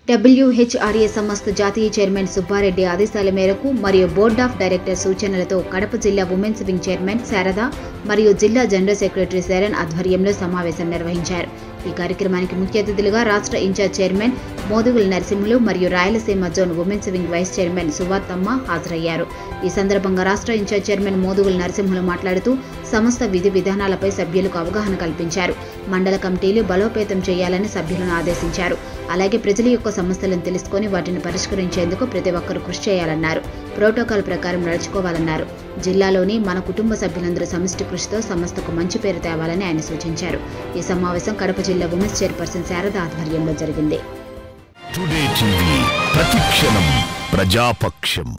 డబ్ల్యూహెచ్ఆర్ఏ సంస్థ జాతీయ చైర్మన్ సుబ్బారెడ్డి ఆదేశాల మేరకు మరియు బోర్డ్ ఆఫ్ డైరెక్టర్ సూచనలతో కడప జిల్లా ఉమెన్స్ వింగ్ చైర్మన్ శారద మరియు జిల్లా జనరల్ సెక్రటరీ శరణ్ ఆధ్వర్యంలో సమావేశం నిర్వహించారు ఈ కార్యక్రమానికి ముఖ్య అతిథులుగా రాష్ట్ర ఇన్ఛార్జ్ చైర్మన్ మోదుగుల నరసింహులు మరియు Rayalaseema zone women's wing vice chairman Suvarthamma హాజరయ్యారు ఈ సందర్భంగా రాష్ట్ర ఇన్ఛార్జ్ చైర్మన్ మోదుగుల నరసింహులు మాట్లాడుతూ సంస్థ విధి విధానాలపై సభ్యులకు అవగాహన కల్పించారు మండల కమిటీలు బలోపేతం చేయాలని సభ్యులను ఆదేశించారు అలాగే ప్రజల యొక్క సమస్యలను తెలుసుకొని వాటిని పరిష్కరించేందుకు ప్రతి ఒక్కరూ కృషి చేయాలన్నారు ప్రోటోకాల్ ప్రకారం నడుచుకోవాలన్నారు జిల్లాలోని మన కుటుంబ సభ్యులందరూ సమిష్టి కృషితో సంస్థకు మంచి పేరు తేవాలని ఆయన సూచించారు ఈ సమావేశం కడప జిల్లా ఉమెన్స్ చైర్పర్సన్ శారద ఆధ్వర్యంలో జరిగింది టుడే టీవీ ప్రతిక్షణం ప్రజాపక్షం